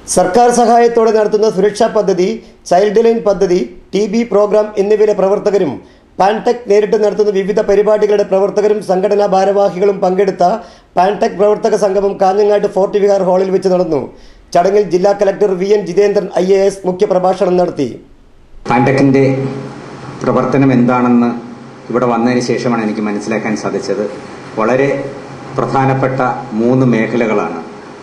സർക്കാർ സഹായത്തോടെ നടത്തുന്ന സുരക്ഷാ പദ്ധതി ചൈൽഡ് ലൈൻ പദ്ധതി ടി ബി പ്രോഗ്രാം എന്നിവയിലെ പ്രവർത്തകരും പാൻടെക് നേരിട്ട് നടത്തുന്ന വിവിധ പരിപാടികളുടെ പ്രവർത്തകരും സംഘടനാ ഭാരവാഹികളും പങ്കെടുത്ത പാൻടെക് പ്രവർത്തക സംഗമം കാഞ്ഞങ്ങാട് ഫോർട്ട് വിഹാർ ഹാളിൽ വെച്ച് നടന്നു ചടങ്ങിൽ ജില്ലാ collector V N Jithendran I A S മുഖ്യപ്രഭാഷണം നടത്തി പാൻടെക്കിൻ്റെ പ്രവർത്തനം എന്താണെന്ന് ഇവിടെ വന്നതിന് ശേഷമാണ് എനിക്ക് മനസ്സിലാക്കാൻ സാധിച്ചത് വളരെ പ്രധാനപ്പെട്ട മൂന്ന് മേഖലകളാണ്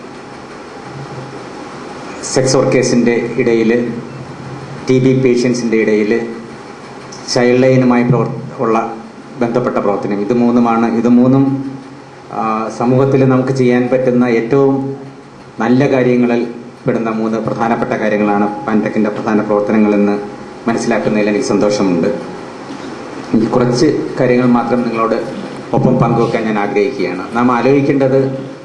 സെക്സ് വർക്കേഴ്സിൻ്റെ ഇടയിൽ ടി ബി പേഷ്യൻസിൻ്റെ ഇടയിൽ ചൈൽഡ് ലൈനുമായി പ്രവർ ഉള്ള ബന്ധപ്പെട്ട പ്രവർത്തനം ഇത് മൂന്നുമാണ് ഇത് മൂന്നും ആ, സമൂഹത്തിൽ നമുക്ക് ചെയ്യാൻ പറ്റുന്ന ഏറ്റവും നല്ല കാര്യങ്ങളിൽ പെടുന്ന മൂന്ന് പ്രധാനപ്പെട്ട കാര്യങ്ങളാണ് പാൻടെക്കിൻ്റെ പ്രധാന പ്രവർത്തനങ്ങളെന്ന് മനസ്സിലാക്കുന്നതിൽ എനിക്ക് സന്തോഷമുണ്ട് എനിക്ക് കുറച്ച് കാര്യങ്ങൾ മാത്രം നിങ്ങളോട് ഒപ്പം പങ്കുവെക്കാൻ ഞാൻ ആഗ്രഹിക്കുകയാണ് നാം ആലോചിക്കേണ്ടത്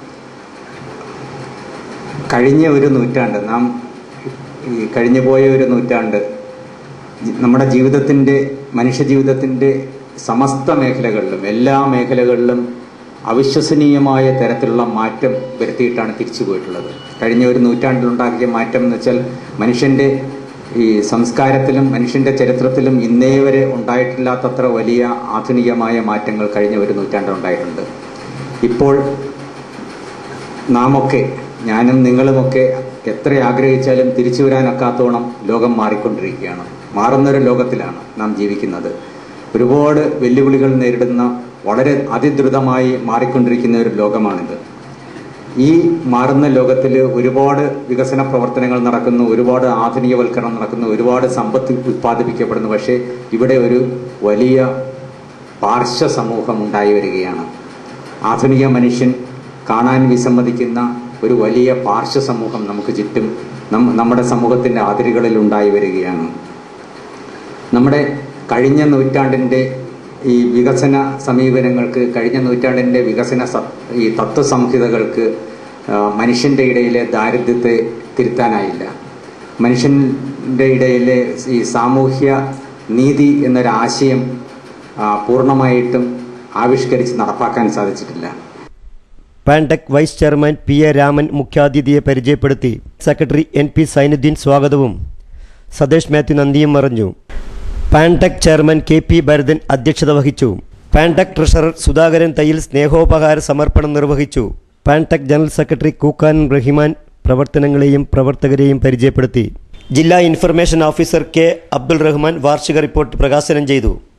കഴിഞ്ഞ ഒരു നൂറ്റാണ്ട് നാം ഈ കഴിഞ്ഞു പോയ ഒരു നൂറ്റാണ്ട് ജി- നമ്മുടെ ജീവിതത്തിൻ്റെ മനുഷ്യ ജീവിതത്തിൻ്റെ സമസ്ത മേഖലകളിലും എല്ലാ മേഖലകളിലും അവിശ്വസനീയമായ തരത്തിലുള്ള മാറ്റം വരുത്തിയിട്ടാണ് തിരിച്ചു പോയിട്ടുള്ളത് കഴിഞ്ഞ ഒരു നൂറ്റാണ്ടിലുണ്ടാക്കിയ മാറ്റം എന്ന് വെച്ചാൽ മനുഷ്യൻ്റെ ഈ സംസ്കാരത്തിലും മനുഷ്യൻ്റെ ചരിത്രത്തിലും ഇന്നേ വരെ ഉണ്ടായിട്ടില്ലാത്തത്ര വലിയ ആധുനികമായ മാറ്റങ്ങൾ കഴിഞ്ഞ ഒരു നൂറ്റാണ്ടിലുണ്ടായിട്ടുണ്ട് ഇപ്പോൾ നാമൊക്കെ ഞാനും നിങ്ങളുമൊക്കെ എത്ര ആഗ്രഹിച്ചാലും തിരിച്ചു വരാനൊക്കാത്തോണം ലോകം മാറിക്കൊണ്ടിരിക്കുകയാണ് മാറുന്നൊരു ലോകത്തിലാണ് നാം ജീവിക്കുന്നത് ഒരുപാട് വെല്ലുവിളികൾ നേരിടുന്ന വളരെ അതിദ്രുതമായി മാറിക്കൊണ്ടിരിക്കുന്ന ഒരു ലോകമാണിത് ഈ മാറുന്ന ലോകത്തിൽ ഒരുപാട് വികസന പ്രവർത്തനങ്ങൾ നടക്കുന്നു ഒരുപാട് ആധുനികവൽക്കരണം നടക്കുന്നു ഒരുപാട് സമ്പത്ത് ഉത്പാദിപ്പിക്കപ്പെടുന്നു പക്ഷേ ഇവിടെ ഒരു വലിയ പാർശ്വ സമൂഹം ഉണ്ടായി വരികയാണ് ആധുനിക മനുഷ്യൻ കാണാൻ വിസമ്മതിക്കുന്ന ഒരു വലിയ പാർശ്വ സമൂഹം നമുക്ക് ചുറ്റും നം- നമ്മുടെ സമൂഹത്തിൻ്റെ അതിരുകളിൽ ഉണ്ടായി വരികയാണ് നമ്മുടെ കഴിഞ്ഞ നൂറ്റാണ്ടിൻ്റെ ഈ വികസന സമീപനങ്ങൾക്ക് കഴിഞ്ഞ നൂറ്റാണ്ടിൻ്റെ വികസന സ- ഈ തത്വസംഹിതകൾക്ക് ആ, മനുഷ്യൻ്റെ ഇടയിലെ ദാരിദ്ര്യത്തെ തിരുത്താനായില്ല മനുഷ്യൻ്റെ ഇടയിലെ ഈ സാമൂഹ്യ നീതി എന്നൊരാശയം ആ, പൂർണ്ണമായിട്ടും ആവിഷ്കരിച്ച് നടപ്പാക്കാൻ സാധിച്ചിട്ടില്ല Pantech vice chairman P A Raman മുഖ്യാതിഥിയെ പരിചയപ്പെടുത്തി സെക്രട്ടറി എൻ പി സൈനുദ്ദീൻ സ്വാഗതവും സതീഷ് മാത്യു നന്ദിയും പറഞ്ഞു Pantech chairman K P Bharathan അധ്യക്ഷത വഹിച്ചു പാൻടെക് ട്രഷറർ സുധാകരൻ തയ്യിൽ സ്നേഹോപഹാര സമർപ്പണം നിർവഹിച്ചു പാൻടെക് ജനറൽ സെക്രട്ടറി കൂക്കാൻ റഹിമാൻ പ്രവർത്തനങ്ങളെയും പ്രവർത്തകരെയും പരിചയപ്പെടുത്തി ജില്ലാ information officer K Abdul Rahman വാർഷിക റിപ്പോർട്ട് പ്രകാശനം ചെയ്തു